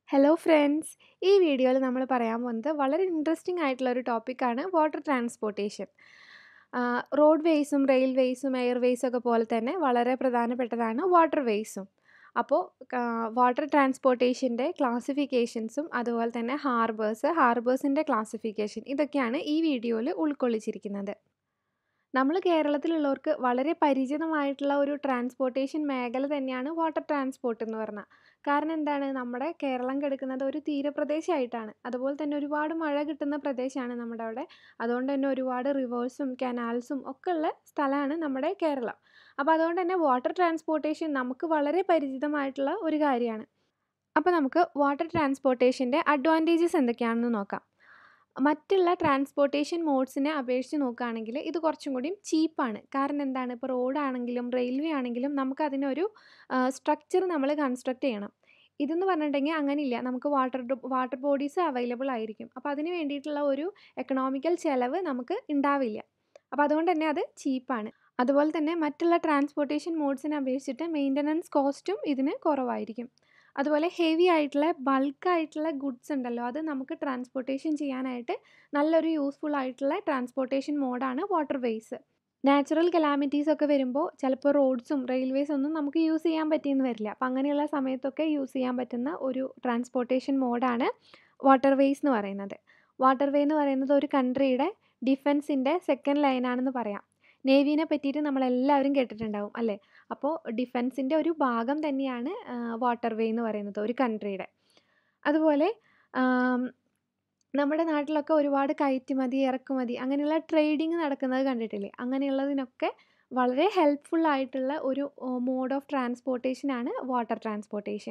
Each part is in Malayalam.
ഹലോ ഫ്രണ്ട്സ് ഈ വീഡിയോയിൽ നമ്മൾ പറയാൻ പോകുന്നത് വളരെ ഇൻട്രസ്റ്റിംഗ് ആയിട്ടുള്ള ഒരു ടോപ്പിക്കാണ് വാട്ടർ ട്രാൻസ്പോർട്ടേഷൻ റോഡ് വേയ്സും റെയിൽവേയ്സും എയർവേയ്സും ഒക്കെ പോലെ തന്നെ വളരെ പ്രധാനപ്പെട്ടതാണ് വാട്ടർ വേയ്സും അപ്പോൾ വാട്ടർ ട്രാൻസ്പോർട്ടേഷൻ്റെ ക്ലാസിഫിക്കേഷൻസും അതുപോലെ തന്നെ ഹാർബേഴ്സ് ഹാർബേഴ്സിൻ്റെ ക്ലാസിഫിക്കേഷൻ ഇതൊക്കെയാണ് ഈ വീഡിയോയിൽ ഉൾക്കൊള്ളിച്ചിരിക്കുന്നത് നമ്മൾ കേരളത്തിലുള്ളവർക്ക് വളരെ പരിചിതമായിട്ടുള്ള ഒരു ട്രാൻസ്പോർട്ടേഷൻ മേഖല തന്നെയാണ് വാട്ടർ ട്രാൻസ്പോർട്ട് എന്ന് പറഞ്ഞാൽ കാരണം എന്താണ് നമ്മുടെ കേരളം കിടക്കുന്നത് ഒരു തീരപ്രദേശമായിട്ടാണ് അതുപോലെ തന്നെ ഒരുപാട് മഴ കിട്ടുന്ന പ്രദേശമാണ് നമ്മുടെ അവിടെ അതുകൊണ്ട് തന്നെ ഒരുപാട് റിവേഴ്സും കനാൽസും ഒക്കെ ഉള്ള സ്ഥലമാണ് നമ്മുടെ കേരളം അപ്പോൾ അതുകൊണ്ട് തന്നെ വാട്ടർ ട്രാൻസ്പോർട്ടേഷൻ നമുക്ക് വളരെ പരിചിതമായിട്ടുള്ള ഒരു കാര്യമാണ് അപ്പോൾ നമുക്ക് വാട്ടർ ട്രാൻസ്പോർട്ടേഷൻ്റെ അഡ്വാൻറ്റേജസ് എന്തൊക്കെയാണെന്ന് നോക്കാം മറ്റുള്ള ട്രാൻസ്പോർട്ടേഷൻ മോഡ്സിനെ അപേക്ഷിച്ച് നോക്കുകയാണെങ്കിൽ ഇത് കുറച്ചും കൂടിയും ചീപ്പാണ് കാരണം എന്താണ് ഇപ്പോൾ റോഡാണെങ്കിലും റെയിൽവേ ആണെങ്കിലും നമുക്ക് അതിനൊരു സ്ട്രക്ചർ നമ്മൾ കൺസ്ട്രക്ട് ചെയ്യണം ഇതെന്ന് പറഞ്ഞിട്ടുണ്ടെങ്കിൽ അങ്ങനെയില്ല നമുക്ക് വാട്ടർ വാട്ടർ ബോഡീസ് അവൈലബിൾ ആയിരിക്കും അപ്പോൾ അതിന് വേണ്ടിയിട്ടുള്ള ഒരു എക്കണോമിക്കൽ ചിലവ് നമുക്ക് ഉണ്ടാവില്ല അപ്പോൾ അതുകൊണ്ട് തന്നെ അത് ചീപ്പാണ് അതുപോലെ തന്നെ മറ്റുള്ള ട്രാൻസ്പോർട്ടേഷൻ മോഡ്സിനെ അപേക്ഷിച്ചിട്ട് മെയിൻ്റനൻസ് കോസ്റ്റും ഇതിന് കുറവായിരിക്കും അതുപോലെ ഹെവി ആയിട്ടുള്ള ബൾക്കായിട്ടുള്ള ഗുഡ്സ് ഉണ്ടല്ലോ അത് നമുക്ക് ട്രാൻസ്പോർട്ടേഷൻ ചെയ്യാനായിട്ട് നല്ലൊരു യൂസ്ഫുൾ ആയിട്ടുള്ള ട്രാൻസ്പോർട്ടേഷൻ മോഡാണ് വാട്ടർ വേയ്സ് നാച്ചുറൽ കലാമിറ്റീസ് ഒക്കെ വരുമ്പോൾ ചിലപ്പോൾ റോഡ്സും റെയിൽവേസ് ഒന്നും നമുക്ക് യൂസ് ചെയ്യാൻ പറ്റിയെന്ന് വരില്ല അപ്പം അങ്ങനെയുള്ള സമയത്തൊക്കെ യൂസ് ചെയ്യാൻ പറ്റുന്ന ഒരു ട്രാൻസ്പോർട്ടേഷൻ മോഡാണ് വാട്ടർ വേയ്സ് എന്ന് പറയുന്നത് വാട്ടർ വേ എന്ന് പറയുന്നത് ഒരു കൺട്രിയുടെ ഡിഫൻസിൻ്റെ സെക്കൻഡ് ലൈനാണെന്ന് പറയാം നേവീനെ പറ്റിയിട്ട് നമ്മളെല്ലാവരും കേട്ടിട്ടുണ്ടാവും അല്ലേ അപ്പോൾ ഡിഫൻസിൻ്റെ ഒരു ഭാഗം തന്നെയാണ് വാട്ടർ വേ എന്ന് പറയുന്നത് ഒരു കൺട്രിയുടെ അതുപോലെ നമ്മുടെ നാട്ടിലൊക്കെ ഒരുപാട് കയറ്റുമതി ഇറക്കുമതി അങ്ങനെയുള്ള ട്രേഡിങ് നടക്കുന്നത് കണ്ടിട്ടില്ലേ അങ്ങനെയുള്ളതിനൊക്കെ വളരെ ഹെൽപ്ഫുൾ ആയിട്ടുള്ള ഒരു മോഡ് ഓഫ് ട്രാൻസ്പോർട്ടേഷനാണ് വാട്ടർ ട്രാൻസ്പോർട്ടേഷൻ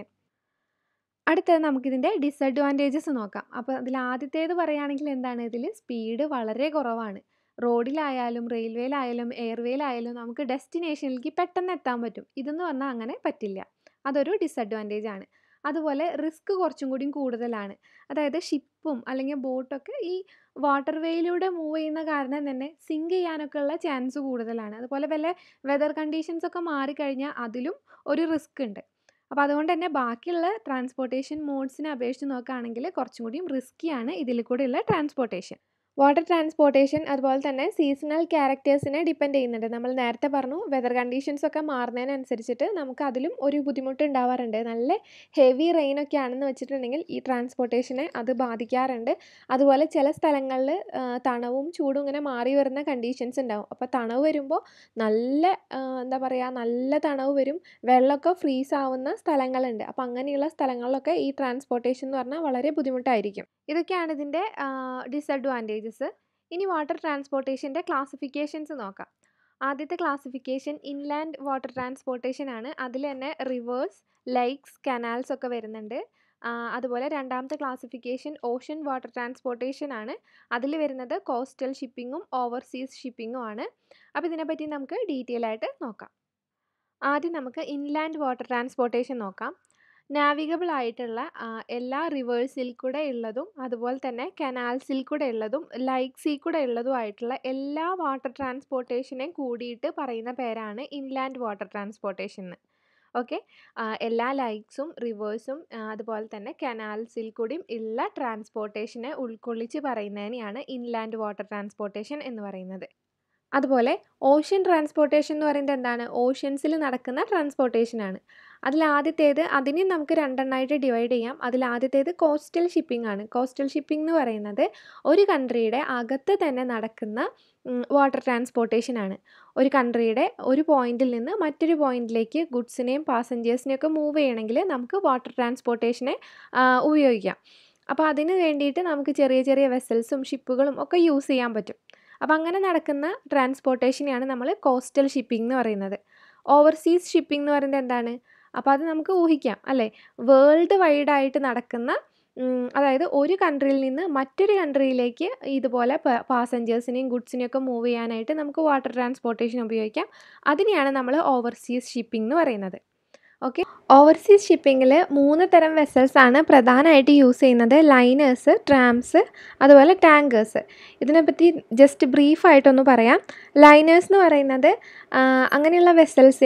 അടുത്തത് നമുക്കിതിൻ്റെ ഡിസഡ്വാൻറ്റേജസ് നോക്കാം അപ്പോൾ അതിൽ ആദ്യത്തേത് പറയുകയാണെങ്കിൽ എന്താണ് ഇതിൽ സ്പീഡ് വളരെ കുറവാണ് റോഡിലായാലും റെയിൽവേയിലായാലും എയർവേയിലായാലും നമുക്ക് ഡെസ്റ്റിനേഷനിലേക്ക് പെട്ടെന്ന് എത്താൻ പറ്റും ഇതെന്ന് പറഞ്ഞാൽ അങ്ങനെ പറ്റില്ല അതൊരു ഡിസഡ്വാൻറ്റേജ് ആണ് അതുപോലെ റിസ്ക് കുറച്ചും കൂടിയും കൂടുതലാണ് അതായത് ഷിപ്പും അല്ലെങ്കിൽ ബോട്ടൊക്കെ ഈ വാട്ടർ വേയിലൂടെ മൂവ് ചെയ്യുന്ന കാരണം തന്നെ സിങ്ക് ചെയ്യാനൊക്കെ ഉള്ള ചാൻസ് കൂടുതലാണ് അതുപോലെ വല്ല വെതർ കണ്ടീഷൻസ് ഒക്കെ മാറിക്കഴിഞ്ഞാൽ അതിലും ഒരു റിസ്ക് ഉണ്ട് അപ്പോൾ അതുകൊണ്ട് തന്നെ ബാക്കിയുള്ള ട്രാൻസ്പോർട്ടേഷൻ മോഡ്സിനെ അപേക്ഷിച്ച് നോക്കുകയാണെങ്കിൽ കുറച്ചും കൂടിയും റിസ്ക്കിയാണ് ഇതിൽ കൂടെയുള്ള ട്രാൻസ്പോർട്ടേഷൻ വാട്ടർ ട്രാൻസ്പോർട്ടേഷൻ അതുപോലെ തന്നെ സീസണൽ ക്യാരക്ടേഴ്സിനെ ഡിപ്പെൻഡ് ചെയ്യുന്നുണ്ട് നമ്മൾ നേരത്തെ പറഞ്ഞു വെതർ കണ്ടീഷൻസ് ഒക്കെ മാറുന്നതിനനുസരിച്ചിട്ട് നമുക്ക് അതിലും ഒരു ബുദ്ധിമുട്ട് ഉണ്ടാവാറുണ്ട് നല്ല ഹെവി റെയിൻ ഒക്കെ ആണെന്ന് വെച്ചിട്ടുണ്ടെങ്കിൽ ഈ ട്രാൻസ്പോർട്ടേഷനെ അത് ബാധിക്കാറുണ്ട് അതുപോലെ ചില സ്ഥലങ്ങളിൽ തണവും ചൂടും ഇങ്ങനെ മാറി വരുന്ന കണ്ടീഷൻസ് ഉണ്ടാവും അപ്പോൾ തണവ് വരുമ്പോൾ നല്ല എന്താ പറയുക നല്ല തണവ് വരും വെള്ളമൊക്കെ ഫ്രീസ് ആവുന്ന സ്ഥലങ്ങളുണ്ട് അപ്പോൾ അങ്ങനെയുള്ള സ്ഥലങ്ങളിലൊക്കെ ഈ ട്രാൻസ്പോർട്ടേഷൻ എന്ന് പറഞ്ഞാൽ വളരെ ബുദ്ധിമുട്ടായിരിക്കും ഇതൊക്കെയാണ് ഇതിൻ്റെ ഡിസഡ്വാൻറ്റേജസ് ഇനി വാട്ടർ ട്രാൻസ്പോർട്ടേഷൻ്റെ ക്ലാസിഫിക്കേഷൻസ് നോക്കാം ആദ്യത്തെ ക്ലാസിഫിക്കേഷൻ ഇൻലാൻഡ് വാട്ടർ ട്രാൻസ്പോർട്ടേഷൻ ആണ് അതിൽ തന്നെ റിവേഴ്സ് ലൈക്സ് കനാൽസ് ഒക്കെ വരുന്നുണ്ട് അതുപോലെ രണ്ടാമത്തെ ക്ലാസിഫിക്കേഷൻ ഓഷ്യൻ വാട്ടർ ട്രാൻസ്പോർട്ടേഷൻ ആണ് അതിൽ വരുന്നത് കോസ്റ്റൽ ഷിപ്പിങ്ങും ഓവർസീസ് ഷിപ്പിങ്ങും ആണ് അപ്പോൾ ഇതിനെപ്പറ്റി നമുക്ക് ഡീറ്റെയിൽ ആയിട്ട് നോക്കാം ആദ്യം നമുക്ക് ഇൻലാൻഡ് വാട്ടർ ട്രാൻസ്പോർട്ടേഷൻ നോക്കാം നാവിഗബിൾ ആയിട്ടുള്ള എല്ലാ റിവേഴ്സിൽ കൂടെ ഉള്ളതും അതുപോലെ തന്നെ കനാൽസിൽ കൂടെ ഉള്ളതും ലൈക്സിൽ കൂടെ ഉള്ളതുമായിട്ടുള്ള എല്ലാ വാട്ടർ ട്രാൻസ്പോർട്ടേഷനെയും കൂടിയിട്ട് പറയുന്ന പേരാണ് ഇൻലാൻഡ് വാട്ടർ ട്രാൻസ്പോർട്ടേഷൻ ഓക്കെ എല്ലാ ലൈക്സും റിവേഴ്സും അതുപോലെ തന്നെ കനാൽസിൽ കൂടിയും ഉള്ള ട്രാൻസ്പോർട്ടേഷനെ ഉൾക്കൊള്ളിച്ച് പറയുന്നതിനെയാണ് ഇൻലാൻഡ് വാട്ടർ ട്രാൻസ്പോർട്ടേഷൻ എന്ന് പറയുന്നത് അതുപോലെ ഓഷ്യൻ ട്രാൻസ്പോർട്ടേഷൻ എന്ന് പറയുന്നത് എന്താണ് ഓഷ്യൻസിൽ നടക്കുന്ന ട്രാൻസ്പോർട്ടേഷനാണ് അതിൽ ആദ്യത്തേത് അതിനെ നമുക്ക് രണ്ടെണ്ണമായിട്ട് ഡിവൈഡ് ചെയ്യാം അതിൽ ആദ്യത്തേത് കോസ്റ്റൽ ഷിപ്പിംഗ് ആണ് കോസ്റ്റൽ ഷിപ്പിംഗ് എന്ന് പറയുന്നത് ഒരു കൺട്രിയുടെ അകത്ത് തന്നെ നടക്കുന്ന വാട്ടർ ട്രാൻസ്പോർട്ടേഷൻ ആണ് ഒരു കൺട്രിയുടെ ഒരു പോയിന്റിൽ നിന്ന് മറ്റൊരു പോയിന്റിലേക്ക് ഗുഡ്സിനെയും പാസഞ്ചേഴ്സിനെയും ഒക്കെ മൂവ് ചെയ്യണമെങ്കിൽ നമുക്ക് വാട്ടർ ട്രാൻസ്പോർട്ടേഷനെ ഉപയോഗിക്കാം അപ്പോൾ അതിന് വേണ്ടിയിട്ട് നമുക്ക് ചെറിയ ചെറിയ വെസൽസും ഷിപ്പുകളും ഒക്കെ യൂസ് ചെയ്യാൻ പറ്റും അപ്പോൾ അങ്ങനെ നടക്കുന്ന ട്രാൻസ്പോർട്ടേഷനെയാണ് നമ്മൾ കോസ്റ്റൽ ഷിപ്പിംഗ് എന്ന് പറയുന്നത് ഓവർസീസ് ഷിപ്പിംഗ് എന്ന് പറയുന്നത് എന്താണ് അപ്പോൾ അത് നമുക്ക് ഊഹിക്കാം അല്ലേ വേൾഡ് വൈഡായിട്ട് നടക്കുന്ന അതായത് ഒരു കൺട്രിയിൽ നിന്ന് മറ്റൊരു കൺട്രിയിലേക്ക് ഇതുപോലെ പാസഞ്ചേഴ്സിനെയും ഗുഡ്സിനെയും ഒക്കെ മൂവ് ചെയ്യാനായിട്ട് നമുക്ക് വാട്ടർ ട്രാൻസ്പോർട്ടേഷൻ ഉപയോഗിക്കാം അതിനെയാണ് നമ്മൾ ഓവർസീസ് ഷിപ്പിംഗ് എന്ന് പറയുന്നത് ഓക്കെ ഓവർസീസ് ഷിപ്പിങ്ങിൽ മൂന്ന് തരം വെസൽസ് ആണ് പ്രധാനമായിട്ട് യൂസ് ചെയ്യുന്നത് ലൈനേഴ്സ് ട്രാംസ് അതുപോലെ ടാങ്കേഴ്സ് ഇതിനെപ്പറ്റി ജസ്റ്റ് ബ്രീഫായിട്ടൊന്ന് പറയാം ലൈനേഴ്സ് എന്ന് പറയുന്നത് അങ്ങനെയുള്ള വെസൽസിന്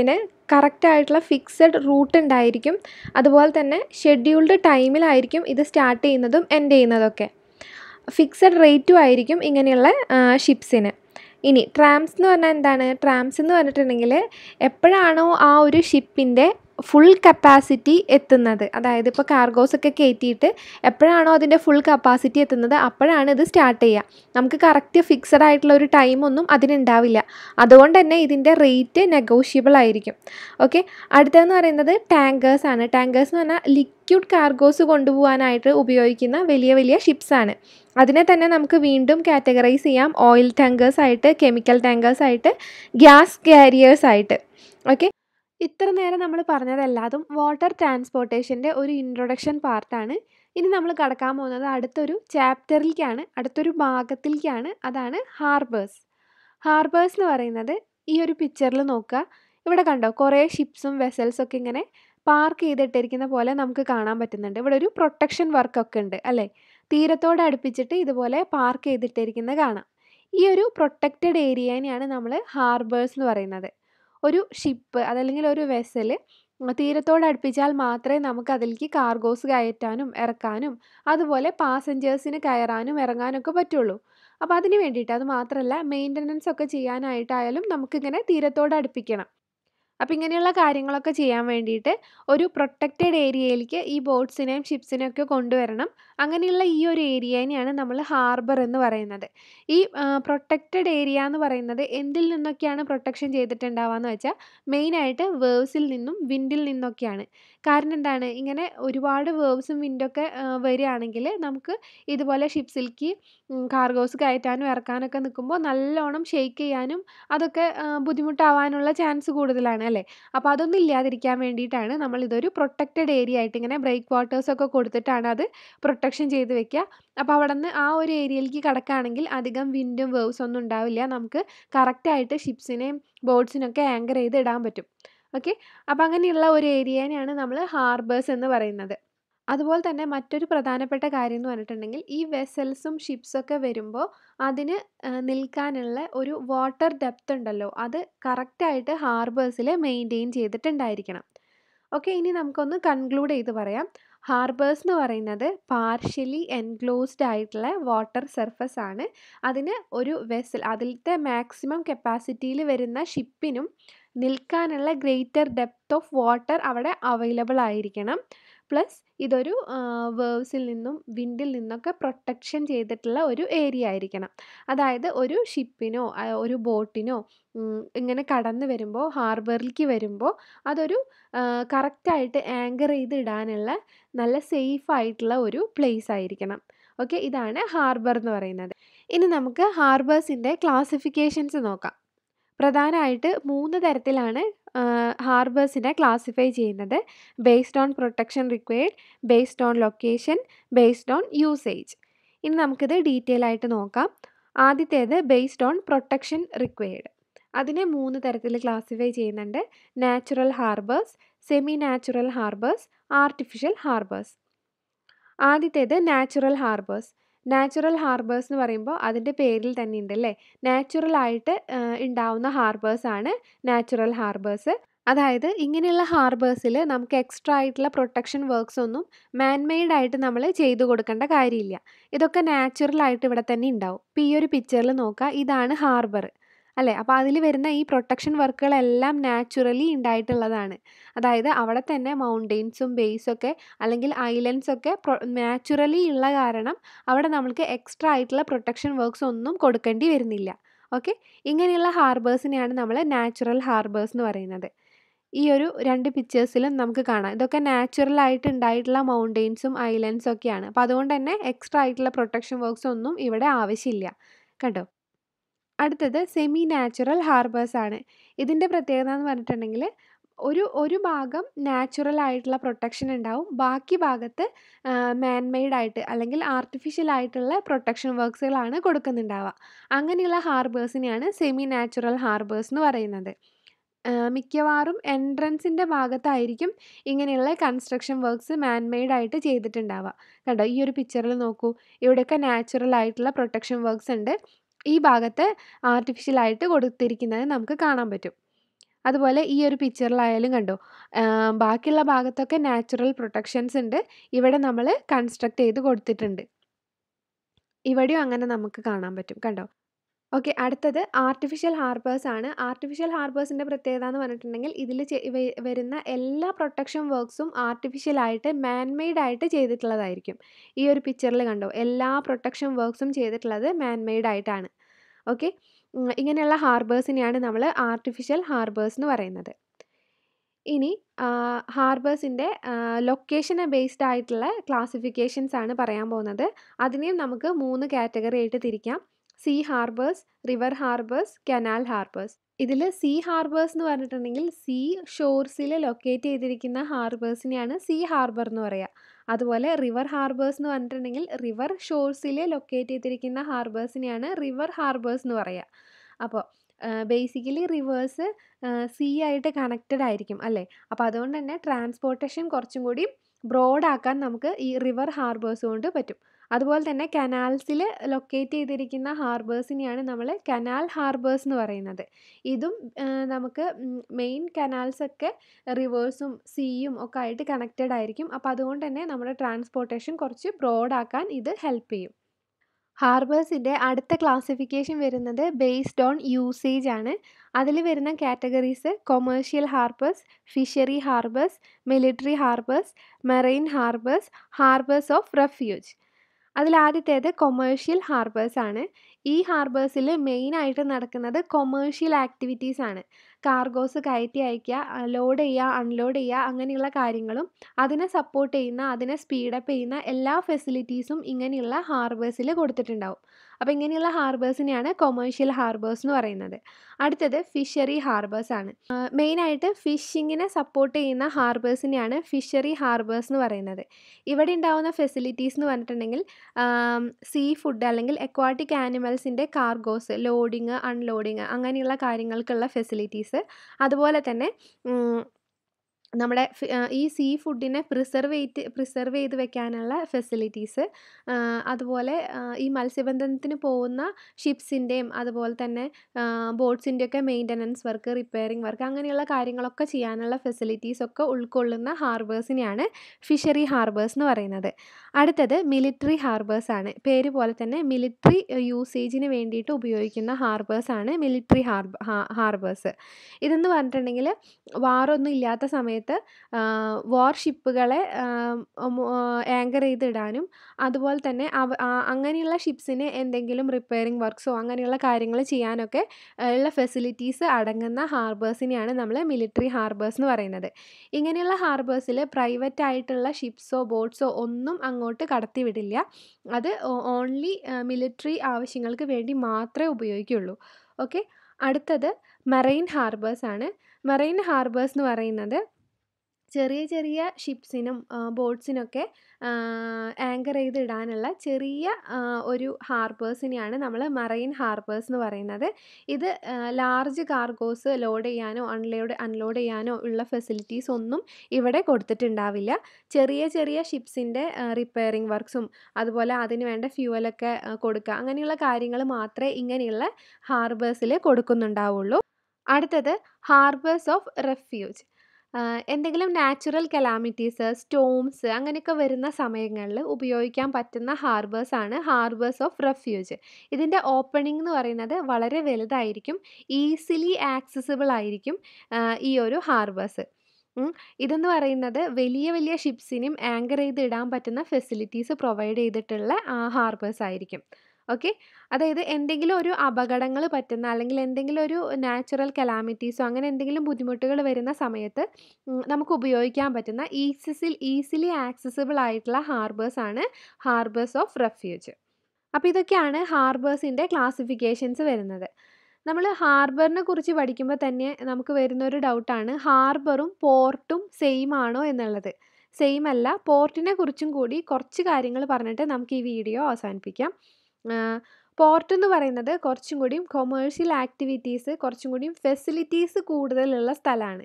കറക്റ്റ് ആയിട്ടുള്ള ഫിക്സഡ് റൂട്ട് ഉണ്ടായിരിക്കും അതുപോലെ തന്നെ ഷെഡ്യൂൾഡ് ടൈമിലായിരിക്കും ഇത് സ്റ്റാർട്ട് ചെയ്യുന്നതും എൻഡ് ചെയ്യുന്നതൊക്കെ ഫിക്സഡ് റേറ്റും ആയിരിക്കും ഇങ്ങനെയുള്ള ഷിപ്സിന് ഇനി ട്രാംസ് എന്ന് പറഞ്ഞാൽ എന്താണ് ട്രാംസ് എന്ന് പറഞ്ഞിട്ടുണ്ടെങ്കിൽ എപ്പോഴാണോ ആ ഒരു ഷിപ്പിൻ്റെ ഫുൾ കപ്പാസിറ്റി എത്തുന്നത് അതായത് ഇപ്പോൾ കാർഗോസ് ഒക്കെ കയറ്റിയിട്ട് എപ്പോഴാണോ അതിൻ്റെ ഫുൾ കപ്പാസിറ്റി എത്തുന്നത് അപ്പോഴാണ് ഇത് സ്റ്റാർട്ട് ചെയ്യുക നമുക്ക് കറക്റ്റ് ഫിക്സഡ് ആയിട്ടുള്ള ഒരു ടൈമൊന്നും അതിനുണ്ടാവില്ല അതുകൊണ്ട് തന്നെ ഇതിൻ്റെ റേറ്റ് നെഗോഷ്യബിൾ ആയിരിക്കും ഓക്കെ അടുത്തതെന്ന് പറയുന്നത് ടാങ്കേഴ്സ് ആണ് ടാങ്കേഴ്സ് എന്ന് പറഞ്ഞാൽ ലിക്വിഡ് കാർഗോസ് കൊണ്ടുപോകാനായിട്ട് ഉപയോഗിക്കുന്ന വലിയ വലിയ ഷിപ്സ് ആണ് അതിനെ തന്നെ നമുക്ക് വീണ്ടും കാറ്റഗറൈസ് ചെയ്യാം ഓയിൽ ടാങ്കേഴ്സ് ആയിട്ട് കെമിക്കൽ ടാങ്കേഴ്സ് ആയിട്ട് ഗ്യാസ് കാരിയേഴ്സ് ആയിട്ട് ഓക്കെ ഇത്ര നേരം നമ്മൾ പറഞ്ഞതെല്ലാതും വാട്ടർ ട്രാൻസ്പോർട്ടേഷൻ്റെ ഒരു ഇൻട്രൊഡക്ഷൻ പാർട്ടാണ് ഇനി നമ്മൾ കടക്കാൻ പോകുന്നത് അടുത്തൊരു ചാപ്റ്ററിലേക്കാണ് അടുത്തൊരു ഭാഗത്തിലേക്കാണ് അതാണ് ഹാർബേഴ്സ് ഹാർബേഴ്സ് എന്ന് പറയുന്നത് ഈ ഒരു പിക്ചറിൽ നോക്കുക ഇവിടെ കണ്ടോ കുറേ ഷിപ്സും വെസൽസും ഒക്കെ ഇങ്ങനെ പാർക്ക് ചെയ്തിട്ടിരിക്കുന്ന പോലെ നമുക്ക് കാണാൻ പറ്റുന്നുണ്ട് ഇവിടെ ഒരു പ്രൊട്ടക്ഷൻ വർക്കൊക്കെ ഉണ്ട് അല്ലേ തീരത്തോട് അടുപ്പിച്ചിട്ട് ഇതുപോലെ പാർക്ക് ചെയ്തിട്ടിരിക്കുന്നത് കാണാം ഈ ഒരു പ്രൊട്ടക്റ്റഡ് ഏരിയനെയാണ് നമ്മൾ ഹാർബേഴ്സ് എന്ന് പറയുന്നത് ഒരു ഷിപ്പ് അതല്ലെങ്കിൽ ഒരു വെസൽ തീരത്തോട് അടുപ്പിച്ചാൽ മാത്രമേ നമുക്ക് അതിലേക്ക് കാർഗോസ് കയറ്റാനും ഇറക്കാനും അതുപോലെ പാസഞ്ചേഴ്സിന് കയറാനും ഇറങ്ങാനൊക്കെ പറ്റുള്ളൂ അപ്പോൾ അതിന് വേണ്ടിയിട്ട് അത് മാത്രമല്ല മെയിൻ്റനൻസ് ഒക്കെ ചെയ്യാനായിട്ടായാലും നമുക്കിങ്ങനെ തീരത്തോട് അടുപ്പിക്കണം അപ്പോൾ ഇങ്ങനെയുള്ള കാര്യങ്ങളൊക്കെ ചെയ്യാൻ വേണ്ടിയിട്ട് ഒരു പ്രൊട്ടക്റ്റഡ് ഏരിയയിലേക്ക് ഈ ബോട്ട്സിനെയും ഷിപ്സിനെയും ഒക്കെ കൊണ്ടുവരണം അങ്ങനെയുള്ള ഈ ഒരു ഏരിയനെയാണ് നമ്മൾ ഹാർബർ എന്ന് പറയുന്നത് ഈ പ്രൊട്ടക്റ്റഡ് ഏരിയ എന്ന് പറയുന്നത് എന്തിൽ നിന്നൊക്കെയാണ് പ്രൊട്ടക്ഷൻ ചെയ്തിട്ടുണ്ടാവുക വെച്ചാൽ മെയിനായിട്ട് വേവ്സിൽ നിന്നും വിൻഡിൽ നിന്നൊക്കെയാണ് കാരണം എന്താണ് ഇങ്ങനെ ഒരുപാട് വേവ്സും വിൻഡൊക്കെ വരികയാണെങ്കിൽ നമുക്ക് ഇതുപോലെ ഷിപ്സിലേക്ക് കാർഗോസ് കയറ്റാനും ഇറക്കാനൊക്കെ നിൽക്കുമ്പോൾ നല്ലോണം ഷെയ്ക്ക് ചെയ്യാനും അതൊക്കെ ബുദ്ധിമുട്ടാവാനുള്ള ചാൻസ് കൂടുതലാണ് അല്ലേ അപ്പോൾ അതൊന്നും ഇല്ലാതിരിക്കാൻ വേണ്ടിയിട്ടാണ് നമ്മൾ ഇതൊരു പ്രൊട്ടക്റ്റഡ് ഏരിയ ആയിട്ട് ഇങ്ങനെ ബ്രേക്ക് വാട്ടേഴ്സൊക്കെ കൊടുത്തിട്ടാണ് അത് പ്രൊട്ടക്ഷൻ ചെയ്ത് വെക്കുക അപ്പോൾ അവിടെ നിന്ന് ആ ഒരു ഏരിയയിലേക്ക് കിടക്കുകയാണെങ്കിൽ അധികം വിൻഡും വേവ്സ് ഒന്നും ഉണ്ടാവില്ല നമുക്ക് കറക്റ്റായിട്ട് ഷിപ്സിനെയും ബോട്ട്സിനൊക്കെ ആങ്കർ ചെയ്ത് ഇടാൻ പറ്റും ഓക്കെ അപ്പോൾ അങ്ങനെയുള്ള ഒരു ഏരിയനെയാണ് നമ്മൾ ഹാർബേഴ്സ് എന്ന് പറയുന്നത് അതുപോലെ തന്നെ മറ്റൊരു പ്രധാനപ്പെട്ട കാര്യം എന്ന് പറഞ്ഞിട്ടുണ്ടെങ്കിൽ ഈ വെസൽസും ഷിപ്സൊക്കെ വരുമ്പോൾ അതിന് നിൽക്കാനുള്ള ഒരു വാട്ടർ ഡെപ്ത് ഉണ്ടല്ലോ അത് കറക്റ്റായിട്ട് ഹാർബേഴ്സിൽ മെയിൻറ്റെയിൻ ചെയ്തിട്ടുണ്ടായിരിക്കണം ഓക്കെ ഇനി നമുക്കൊന്ന് കൺക്ലൂഡ് ചെയ്ത് പറയാം ഹാർബേഴ്സ് എന്ന് പറയുന്നത് പാർഷ്യലി എൻക്ലോസ്ഡ് ആയിട്ടുള്ള വാട്ടർ സർഫസ് ആണ് അതിന് ഒരു വെസൽ അതിലത്തെ മാക്സിമം കപ്പാസിറ്റിയിൽ വരുന്ന ഷിപ്പിനും നിൽക്കാനുള്ള ഗ്രേറ്റർ ഡെപ്ത് ഓഫ് വാട്ടർ അവിടെ അവൈലബിൾ ആയിരിക്കണം പ്ലസ് ഇതൊരു വേവ്സിൽ നിന്നും വിൻഡിൽ നിന്നൊക്കെ പ്രൊട്ടക്ഷൻ ചെയ്തിട്ടുള്ള ഒരു ഏരിയ ആയിരിക്കണം അതായത് ഒരു ഷിപ്പിനോ ഒരു ബോട്ടിനോ ഇങ്ങനെ കടന്നു വരുമ്പോൾ ഹാർബറിലേക്ക് വരുമ്പോൾ അതൊരു കറക്റ്റായിട്ട് ആങ്കർ ചെയ്ത് ഇടാനുള്ള നല്ല സേഫ് ആയിട്ടുള്ള ഒരു പ്ലേസ് ആയിരിക്കണം ഓക്കെ ഇതാണ് ഹാർബർ എന്ന് പറയുന്നത് ഇനി നമുക്ക് ഹാർബേഴ്സിൻ്റെ ക്ലാസിഫിക്കേഷൻസ് നോക്കാം പ്രധാനമായിട്ട് മൂന്ന് തരത്തിലാണ് ഹാർബേഴ്സിനെ ക്ലാസിഫൈ ചെയ്യുന്നത് based on protection required based on location based on usage ഇനി നമുക്കിത് ഡീറ്റെയിൽ ആയിട്ട് നോക്കാം ആദ്യത്തേത് ബേസ്ഡ് ഓൺ പ്രൊട്ടക്ഷൻ റിക്വയർഡ് അതിനെ മൂന്ന് തരത്തിൽ ക്ലാസിഫൈ ചെയ്യുന്നുണ്ട് natural harbours semi natural harbours artificial harbours ആദ്യത്തേത് നാച്ചുറൽ ഹാർബേഴ്സ് നാച്ചുറൽ ഹാർബേഴ്സ് എന്ന് പറയുമ്പോൾ അതിൻ്റെ പേരിൽ തന്നെ ഉണ്ട് അല്ലേ നാച്ചുറൽ ആയിട്ട് ഉണ്ടാവുന്ന ഹാർബേഴ്സ് ആണ് നാച്ചുറൽ ഹാർബേഴ്സ് അതായത് ഇങ്ങനെയുള്ള ഹാർബേഴ്സിൽ നമുക്ക് എക്സ്ട്രാ ആയിട്ടുള്ള പ്രൊട്ടക്ഷൻ വർക്ക്സ് ഒന്നും മാൻമെയ്ഡ് ആയിട്ട് നമ്മൾ ചെയ്തു കൊടുക്കേണ്ട കാര്യമില്ല ഇതൊക്കെ നാച്ചുറൽ ആയിട്ട് ഇവിടെ തന്നെ ഉണ്ടാവും ഇപ്പോൾ ഈ ഒരു പിക്ചറിൽ നോക്കുക ഇതാണ് ഹാർബർ അല്ലേ അപ്പോൾ അതിൽ വരുന്ന ഈ പ്രൊട്ടക്ഷൻ വർക്കുകളെല്ലാം നാച്ചുറലി ഉണ്ടായിട്ടുള്ളതാണ് അതായത് അവിടെ തന്നെ മൗണ്ടെയ്ൻസും ബേസൊക്കെ അല്ലെങ്കിൽ ഐലൻഡ്സ് ഒക്കെ നാച്ചുറലി ഉള്ള കാരണം അവിടെ നമ്മൾക്ക് എക്സ്ട്രാ ആയിട്ടുള്ള പ്രൊട്ടക്ഷൻ വർക്ക്സ് ഒന്നും കൊടുക്കേണ്ടി വരുന്നില്ല ഓക്കെ ഇങ്ങനെയുള്ള ഹാർബേഴ്സിനെയാണ് നമ്മൾ നാച്ചുറൽ ഹാർബേഴ്സ് എന്ന് പറയുന്നത് ഈ ഒരു രണ്ട് പിക്ചേഴ്സിലും നമുക്ക് കാണാം ഇതൊക്കെ നാച്ചുറൽ ആയിട്ട് ഉണ്ടായിട്ടുള്ള മൗണ്ടെയ്ൻസും ഐലൻഡ്സും ഒക്കെയാണ് അപ്പോൾ അതുകൊണ്ട് തന്നെ എക്സ്ട്രാ ആയിട്ടുള്ള പ്രൊട്ടക്ഷൻ വർക്ക്സ് ഒന്നും ഇവിടെ ആവശ്യമില്ല കണ്ടോ അടുത്തത് സെമി നാച്ചുറൽ ഹാർബേഴ്സ് ആണ് ഇതിൻ്റെ പ്രത്യേകത എന്ന് പറഞ്ഞിട്ടുണ്ടെങ്കിൽ ഒരു ഒരു ഭാഗം നാച്ചുറൽ ആയിട്ടുള്ള പ്രൊട്ടക്ഷൻ ഉണ്ടാവും ബാക്കി ഭാഗത്ത് മാൻമെയ്ഡ് ആയിട്ട് അല്ലെങ്കിൽ ആർട്ടിഫിഷ്യൽ ആയിട്ടുള്ള പ്രൊട്ടക്ഷൻ വർക്ക്സുകളാണ് കൊടുക്കുന്നുണ്ടാവുക അങ്ങനെയുള്ള ഹാർബേഴ്സിനെയാണ് സെമി നാച്ചുറൽ ഹാർബേഴ്സ് എന്ന് പറയുന്നത് മിക്കവാറും എൻട്രൻസിൻ്റെ ഭാഗത്തായിരിക്കും ഇങ്ങനെയുള്ള കൺസ്ട്രക്ഷൻ വർക്ക്സ് മാൻമെയ്ഡ് ആയിട്ട് ചെയ്തിട്ടുണ്ടാവുക കണ്ടോ ഈ ഒരു പിക്ചറിൽ നോക്കൂ ഇവിടെയൊക്കെ നാച്ചുറൽ ആയിട്ടുള്ള പ്രൊട്ടക്ഷൻ വർക്ക്സ് ഉണ്ട് ഈ ഭാഗത്ത് ആർട്ടിഫിഷ്യൽ ആയിട്ട് കൊടുത്തിരിക്കുന്നത് നമുക്ക് കാണാൻ പറ്റും അതുപോലെ ഈ ഒരു പിക്ചറിലായാലും കണ്ടോ ആഹ് ബാക്കിയുള്ള ഭാഗത്തൊക്കെ നാച്ചുറൽ പ്രൊട്ടക്ഷൻസ് ഉണ്ട് ഇവിടെ നമ്മൾ കൺസ്ട്രക്ട് ചെയ്ത് കൊടുത്തിട്ടുണ്ട് ഇവിടെയും അങ്ങനെ നമുക്ക് കാണാൻ പറ്റും കണ്ടോ ഓക്കെ അടുത്തത് ആർട്ടിഫിഷ്യൽ ഹാർബേഴ്സ് ആണ് ആർട്ടിഫിഷ്യൽ ഹാർബേഴ്സിൻ്റെ പ്രത്യേകത എന്ന് പറഞ്ഞിട്ടുണ്ടെങ്കിൽ ഇതിൽ വരുന്ന എല്ലാ പ്രൊട്ടക്ഷൻ വർക്ക്സും ആർട്ടിഫിഷ്യൽ ആയിട്ട് മാൻ മെയ്ഡ് ആയിട്ട് ചെയ്തിട്ടുള്ളതായിരിക്കും ഈ ഒരു പിക്ചറിൽ കണ്ടോ എല്ലാ പ്രൊട്ടക്ഷൻ വർക്ക്സും ചെയ്തിട്ടുള്ളത് മാൻ മെയ്ഡ് ആയിട്ടാണ് ഓക്കെ ഇങ്ങനെയുള്ള ഹാർബേഴ്സിനെയാണ് നമ്മൾ ആർട്ടിഫിഷ്യൽ ഹാർബേഴ്സ് എന്ന് പറയുന്നത് ഇനി ഹാർബേഴ്സിൻ്റെ ലൊക്കേഷനെ ബേസ്ഡ് ആയിട്ടുള്ള ക്ലാസിഫിക്കേഷൻസ് ആണ് പറയാൻ പോകുന്നത് അതിനെയും നമുക്ക് മൂന്ന് കാറ്റഗറി ആയിട്ട് തിരിക്കാം sea harbours river harbours canal harbours ഇതിൽ സീ ഹാർബേഴ്സ് എന്ന് പറഞ്ഞിട്ടുണ്ടെങ്കിൽ സീ ഷോർസിൽ ലൊക്കേറ്റ് ചെയ്തിരിക്കുന്ന ഹാർബേഴ്സിനെയാണ് സീ ഹാർബർ എന്ന് പറയുക അതുപോലെ റിവർ ഹാർബേഴ്സ് എന്ന് പറഞ്ഞിട്ടുണ്ടെങ്കിൽ റിവർ ഷോർസിൽ ലൊക്കേറ്റ് ചെയ്തിരിക്കുന്ന ഹാർബേഴ്സിനെയാണ് റിവർ ഹാർബേഴ്സ് എന്ന് പറയുക അപ്പോൾ ബേസിക്കലി റിവേഴ്സ് സീ ആയിട്ട് കണക്റ്റഡ് ആയിരിക്കും അല്ലേ അപ്പോൾ അതുകൊണ്ട് തന്നെ ട്രാൻസ്പോർട്ടേഷൻ കുറച്ചും കൂടി ബ്രോഡ് ആക്കാൻ നമുക്ക് ഈ റിവർ ഹാർബേഴ്സ് കൊണ്ട് പറ്റും അതുപോലെ തന്നെ കനാൽസിൽ ലൊക്കേറ്റ് ചെയ്തിരിക്കുന്ന ഹാർബേഴ്സിനെയാണ് നമ്മൾ കനാൽ ഹാർബേഴ്സ് എന്ന് പറയുന്നത് ഇതും നമുക്ക് മെയിൻ കനാൽസൊക്കെ റിവേഴ്സും സീയും ഒക്കെ ആയിട്ട് കണക്റ്റഡ് ആയിരിക്കും അപ്പോൾ അതുകൊണ്ട് തന്നെ നമ്മുടെ ട്രാൻസ്പോർട്ടേഷൻ കുറച്ച് ബ്രോഡ് ആക്കാൻ ഇത് ഹെൽപ്പ് ചെയ്യും ഹാർബേഴ്സിൻ്റെ അടുത്ത ക്ലാസിഫിക്കേഷൻ വരുന്നത് ബേസ്ഡ് ഓൺ യൂസേജ് ആണ് അതിൽ വരുന്ന categories commercial harbours fishery harbours military harbours marine harbours harbours of refuge അതിൽ ആദ്യത്തേത് കൊമേഴ്ഷ്യൽ ഹാർബേഴ്സ് ആണ് ഈ ഹാർബേഴ്സിൽ മെയിനായിട്ട് നടക്കുന്നത് കൊമേഴ്ഷ്യൽ ആക്ടിവിറ്റീസ് ആണ് കാർഗോസ് കയറ്റി അയക്കുക ലോഡ് ചെയ്യുക അൺലോഡ് ചെയ്യുക അങ്ങനെയുള്ള കാര്യങ്ങളും അതിനെ സപ്പോർട്ട് ചെയ്യുന്ന അതിനെ സ്പീഡപ്പ് ചെയ്യുന്ന എല്ലാ ഫെസിലിറ്റീസും ഇങ്ങനെയുള്ള ഹാർബേഴ്സിൽ കൊടുത്തിട്ടുണ്ടാവും അപ്പോൾ ഇങ്ങനെയുള്ള ഹാർബേഴ്സിനെയാണ് കൊമേഴ്ഷ്യൽ ഹാർബേഴ്സ് എന്ന് പറയുന്നത് അടുത്തത് ഫിഷറി ഹാർബേഴ്സ് ആണ് മെയിനായിട്ട് ഫിഷിങ്ങിനെ സപ്പോർട്ട് ചെയ്യുന്ന ഹാർബേഴ്സിനെയാണ് ഫിഷറി ഹാർബേഴ്സ് എന്ന് പറയുന്നത് ഇവിടെ ഉണ്ടാവുന്ന ഫെസിലിറ്റീസ് എന്ന് പറഞ്ഞിട്ടുണ്ടെങ്കിൽ സീ ഫുഡ് അല്ലെങ്കിൽ എക്വാട്ടിക് ആനിമൽസിൻ്റെ കാർഗോസ് ലോഡിങ് അൺലോഡിങ് അങ്ങനെയുള്ള കാര്യങ്ങൾക്കുള്ള ഫെസിലിറ്റീസ് അതുപോലെ തന്നെ നമ്മുടെ ഈ സീ ഫുഡിനെ പ്രിസർവ് ചെയ്ത് പ്രിസർവ് ചെയ്ത് വെക്കാനുള്ള ഫെസിലിറ്റീസ് അതുപോലെ ഈ മത്സ്യബന്ധനത്തിന് പോകുന്ന ഷിപ്സിൻ്റെയും അതുപോലെ തന്നെ ബോട്ട്സിൻ്റെയൊക്കെ മെയിൻ്റനൻസ് വർക്ക് റിപ്പയറിംഗ് വർക്ക് അങ്ങനെയുള്ള കാര്യങ്ങളൊക്കെ ചെയ്യാനുള്ള ഫെസിലിറ്റീസ് ഒക്കെ ഉൾക്കൊള്ളുന്ന ഹാർബേഴ്സിനെയാണ് ഫിഷറി ഹാർബേഴ്സ് എന്ന് പറയുന്നത് അടുത്തത് മിലിറ്ററി ഹാർബേഴ്സ് ആണ് പേര് പോലെ തന്നെ മിലിറ്ററി യൂസേജിന് വേണ്ടിയിട്ട് ഉപയോഗിക്കുന്ന ഹാർബേഴ്സ് ആണ് മിലിറ്ററി ഹാർബ ഹാർബേഴ്സ് ഇതെന്ന് പറഞ്ഞിട്ടുണ്ടെങ്കിൽ വാറൊന്നും ഇല്ലാത്ത സമയത്ത് വാർ ഷിപ്പുകളെ ആങ്കർ ചെയ്തിടാനും അതുപോലെ തന്നെ അവ അങ്ങനെയുള്ള ഷിപ്സിന് എന്തെങ്കിലും റിപ്പയറിംഗ് വർക്ക്സോ അങ്ങനെയുള്ള കാര്യങ്ങൾ ചെയ്യാനൊക്കെ ഉള്ള ഫെസിലിറ്റീസ് അടങ്ങുന്ന ഹാർബേഴ്സിനെയാണ് നമ്മൾ മിലിറ്ററി ഹാർബേഴ്സ് എന്ന് പറയുന്നത് ഇങ്ങനെയുള്ള ഹാർബേഴ്സിൽ പ്രൈവറ്റ് ആയിട്ടുള്ള ഷിപ്സോ ബോട്ട്സോ ഒന്നും അങ്ങോട്ട് കടത്തിവിടില്ല അത് ഓൺലി മിലിറ്ററി ആവശ്യങ്ങൾക്ക് വേണ്ടി മാത്രമേ ഉപയോഗിക്കുകയുള്ളൂ ഓക്കെ അടുത്തത് മെറൈൻ ഹാർബേഴ്സ് ആണ് മെറൈൻ ഹാർബേഴ്സ് എന്ന് പറയുന്നത് ചെറിയ ചെറിയ ഷിപ്സിനും ബോട്ട്സിനൊക്കെ ആങ്കർ ചെയ്ത് ഇടാനുള്ള ചെറിയ ഒരു ഹാർബേഴ്സിനെയാണ് നമ്മൾ മറൈൻ ഹാർബേഴ്സ് എന്ന് പറയുന്നത് ഇത് ലാർജ് കാർഗോസ് ലോഡ് ചെയ്യാനോ അൺലോഡ് അൺലോഡ് ചെയ്യാനോ ഉള്ള ഫെസിലിറ്റീസ് ഒന്നും ഇവിടെ കൊടുത്തിട്ടുണ്ടാവില്ല ചെറിയ ചെറിയ ഷിപ്സിൻ്റെ റിപ്പയറിംഗ് വർക്ക്സും അതുപോലെ അതിന് വേണ്ട ഫ്യൂവലൊക്കെ കൊടുക്കുക അങ്ങനെയുള്ള കാര്യങ്ങൾ മാത്രമേ ഇങ്ങനെയുള്ള ഹാർബേഴ്സിൽ കൊടുക്കുന്നുണ്ടാവുള്ളൂ അടുത്തത് ഹാർബേഴ്സ് ഓഫ് റെഫ്യൂജ് എന്തെങ്കിലും നാച്ചുറൽ കലാമിറ്റീസ് സ്റ്റോംസ് അങ്ങനെയൊക്കെ വരുന്ന സമയങ്ങളിൽ ഉപയോഗിക്കാൻ പറ്റുന്ന ഹാർബേഴ്സ് ആണ് ഹാർബേഴ്സ് ഓഫ് റെഫ്യൂജ് ഇതിൻ്റെ ഓപ്പണിംഗ് എന്ന് പറയുന്നത് വളരെ വലുതായിരിക്കും ഈസിലി ആക്സസിബിൾ ആയിരിക്കും ഈ ഒരു ഹാർബേഴ്സ് ഇതെന്ന് പറയുന്നത് വലിയ വലിയ ഷിപ്സിനും ആങ്കർ ചെയ്ത് ഇടാൻ പറ്റുന്ന ഫെസിലിറ്റീസ് പ്രൊവൈഡ് ചെയ്തിട്ടുള്ള ഹാർബേഴ്സ് ആയിരിക്കും ഓക്കെ അതായത് എന്തെങ്കിലും ഒരു അപകടങ്ങൾ പറ്റുന്ന അല്ലെങ്കിൽ എന്തെങ്കിലും ഒരു നാച്ചുറൽ കലാമിറ്റീസോ അങ്ങനെ എന്തെങ്കിലും ബുദ്ധിമുട്ടുകൾ വരുന്ന സമയത്ത് നമുക്ക് ഉപയോഗിക്കാൻ പറ്റുന്ന ഈസിസിൽ ഈസിലി ആക്സസിബിൾ ആയിട്ടുള്ള ഹാർബേഴ്സ് ആണ് ഹാർബേഴ്സ് ഓഫ് റെഫ്യൂജ് അപ്പോൾ ഇതൊക്കെയാണ് ഹാർബേഴ്സിൻ്റെ ക്ലാസിഫിക്കേഷൻസ് വരുന്നത് നമ്മൾ ഹാർബറിനെ കുറിച്ച് പഠിക്കുമ്പോൾ തന്നെ നമുക്ക് വരുന്നൊരു ഡൗട്ടാണ് ഹാർബറും പോർട്ടും സെയിം ആണോ എന്നുള്ളത് സെയിം അല്ല പോർട്ടിനെ കുറിച്ചും കൂടി കുറച്ച് കാര്യങ്ങൾ പറഞ്ഞിട്ട് നമുക്ക് ഈ വീഡിയോ അവസാനിപ്പിക്കാം പോർട്ട് എന്ന് പറയുന്നത് കുറച്ചും കൂടിയും കൊമേഴ്ഷ്യൽ ആക്ടിവിറ്റീസ് കുറച്ചും കൂടിയും ഫെസിലിറ്റീസ് കൂടുതലുള്ള സ്ഥലമാണ്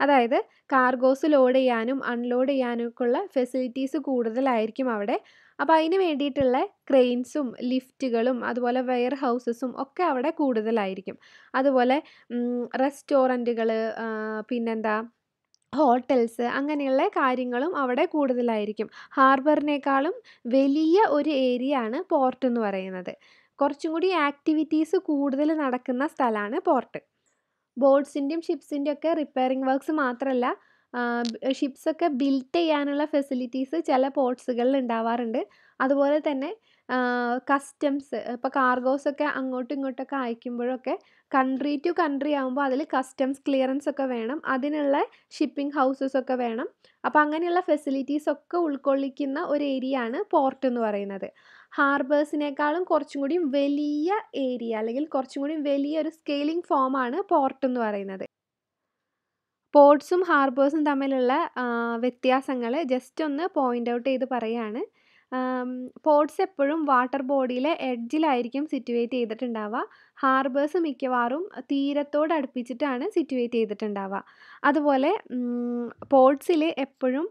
അതായത് കാർഗോസ് ലോഡ് ചെയ്യാനും അൺലോഡ് ചെയ്യാനും ഒക്കെയുള്ള ഫെസിലിറ്റീസ് കൂടുതലായിരിക്കും അവിടെ അപ്പോൾ അതിന് വേണ്ടിയിട്ടുള്ള ക്രെയിൻസും ലിഫ്റ്റുകളും അതുപോലെ വെയർ ഹൗസസും ഒക്കെ അവിടെ കൂടുതലായിരിക്കും അതുപോലെ റെസ്റ്റോറൻറ്റുകൾ പിന്നെന്താ ഹോട്ടൽസ് അങ്ങനെയുള്ള കാര്യങ്ങളും അവിടെ കൂടുതലായിരിക്കും ഹാർബറിനേക്കാളും വലിയ ഒരു ഏരിയ ആണ് പോർട്ട് എന്ന് പറയുന്നത് കുറച്ചും കൂടി ആക്ടിവിറ്റീസ് കൂടുതൽ നടക്കുന്ന സ്ഥലമാണ് പോർട്ട് ബോട്ട്സിൻ്റെയും ഷിപ്സിൻ്റെയും ഒക്കെ റിപ്പയറിംഗ് വർക്ക്സ് മാത്രമല്ല ഷിപ്സൊക്കെ ബിൽറ്റ് ചെയ്യാനുള്ള ഫെസിലിറ്റീസ് ചില പോർട്സുകളിൽ ഉണ്ടാവാറുണ്ട് അതുപോലെ തന്നെ കസ്റ്റംസ് ഇപ്പോൾ കാർഗോസൊക്കെ അങ്ങോട്ടും ഇങ്ങോട്ടൊക്കെ അയക്കുമ്പോഴൊക്കെ കൺട്രി ടു കൺട്രി ആകുമ്പോൾ അതിൽ കസ്റ്റംസ് ക്ലിയറൻസ് ഒക്കെ വേണം അതിനുള്ള ഷിപ്പിംഗ് ഹൗസസ് ഒക്കെ വേണം അപ്പോൾ അങ്ങനെയുള്ള ഫെസിലിറ്റീസ് ഒക്കെ ഉൾക്കൊള്ളിക്കുന്ന ഒരു ഏരിയ ആണ് പോർട്ട് എന്ന് പറയുന്നത് ഹാർബേഴ്സിനേക്കാളും കുറച്ചും കൂടി വലിയ ഏരിയ അല്ലെങ്കിൽ കുറച്ചും കൂടി വലിയ ഒരു സ്കെയിലിംഗ് ഫോമാണ് പോർട്ട് എന്ന് പറയുന്നത് പോർട്സും ഹാർബേഴ്സും തമ്മിലുള്ള വ്യത്യാസങ്ങൾ ജസ്റ്റ് ഒന്ന് പോയിൻ്റ് ഔട്ട് ചെയ്ത് പറയുകയാണ് പോർട്സ് എപ്പോഴും വാട്ടർ ബോഡിയിലെ എഡ്ജിലായിരിക്കും സിറ്റുവേറ്റ് ചെയ്തിട്ടുണ്ടാവുക ഹാർബേഴ്സ് മിക്കവാറും തീരത്തോട് അടുപ്പിച്ചിട്ടാണ് സിറ്റുവേറ്റ് ചെയ്തിട്ടുണ്ടാവുക അതുപോലെ പോർട്സിൽ എപ്പോഴും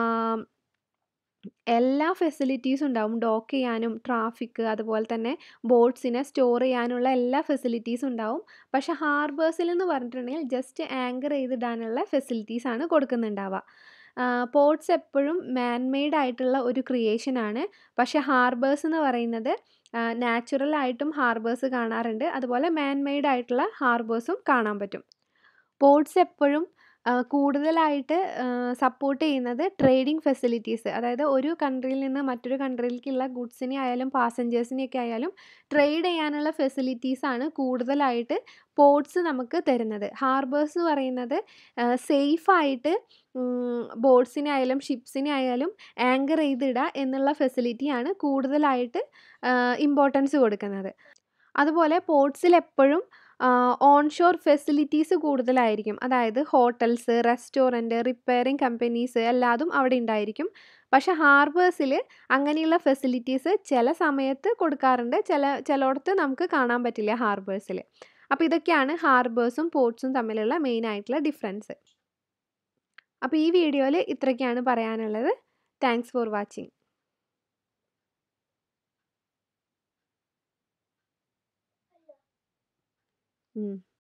എല്ലാ ഫെസിലിറ്റീസും ഉണ്ടാവും ഡോക്ക് ചെയ്യാനും ട്രാഫിക് അതുപോലെ തന്നെ ബോട്ട്സിനെ സ്റ്റോർ ചെയ്യാനുള്ള എല്ലാ ഫെസിലിറ്റീസും ഉണ്ടാവും പക്ഷെ ഹാർബേഴ്സിൽ എന്ന് പറഞ്ഞിട്ടുണ്ടെങ്കിൽ ജസ്റ്റ് ആങ്കർ ചെയ്തിടാനുള്ള ഫെസിലിറ്റീസാണ് കൊടുക്കുന്നുണ്ടാവുക പോർട്സ് എപ്പോഴും മാൻ മെയ്ഡ് ആയിട്ടുള്ള ഒരു ക്രിയേഷനാണ് പക്ഷേ ഹാർബേഴ്സ് എന്ന് പറയുന്നത് നാച്ചുറൽ ആയിട്ടും ഹാർബേഴ്സ് കാണാറുണ്ട് അതുപോലെ മാൻ മെയ്ഡ് ആയിട്ടുള്ള ഹാർബേഴ്സും കാണാൻ പറ്റും പോർട്സ് എപ്പോഴും കൂടുതലായിട്ട് സപ്പോർട്ട് ചെയ്യുന്നത് ട്രേഡിംഗ് ഫെസിലിറ്റീസ് അതായത് ഒരു കൺട്രിയിൽ നിന്ന് മറ്റൊരു കൺട്രിയിലേക്കുള്ള ഗുഡ്സിനെ ആയാലും പാസഞ്ചേഴ്സിനെയൊക്കെ ആയാലും ട്രേഡ് ചെയ്യാനുള്ള ഫെസിലിറ്റീസാണ് കൂടുതലായിട്ട് പോർട്സ് നമുക്ക് തരുന്നത് ഹാർബേഴ്സ് എന്ന് പറയുന്നത് സേഫായിട്ട് ബോട്ട്സിനെ ആയാലും ഷിപ്സിനെ ആയാലും ആങ്കർ ചെയ്തിടുക എന്നുള്ള ഫെസിലിറ്റിയാണ് കൂടുതലായിട്ട് ഇമ്പോർട്ടൻസ് കൊടുക്കുന്നത് അതുപോലെ പോർട്സിൽ എപ്പോഴും ഓൺഷോർ ഫെസിലിറ്റീസ് കൂടുതലായിരിക്കും അതായത് ഹോട്ടൽസ് റെസ്റ്റോറൻറ്റ് റിപ്പയറിംഗ് കമ്പനീസ് എല്ലാതും അവിടെ ഉണ്ടായിരിക്കും പക്ഷെ ഹാർബേഴ്സിൽ അങ്ങനെയുള്ള ഫെസിലിറ്റീസ് ചില സമയത്ത് കൊടുക്കാറുണ്ട് ചില ചിലയിടത്ത് നമുക്ക് കാണാൻ പറ്റില്ല ഹാർബേഴ്സിൽ അപ്പോൾ ഇതൊക്കെയാണ് ഹാർബേഴ്സും പോർട്സും തമ്മിലുള്ള മെയിൻ ആയിട്ടുള്ള ഡിഫറൻസ് അപ്പോൾ ഈ വീഡിയോയിൽ ഇത്രയൊക്കെയാണ് പറയാനുള്ളത് താങ്ക്സ് ഫോർ വാച്ചിങ്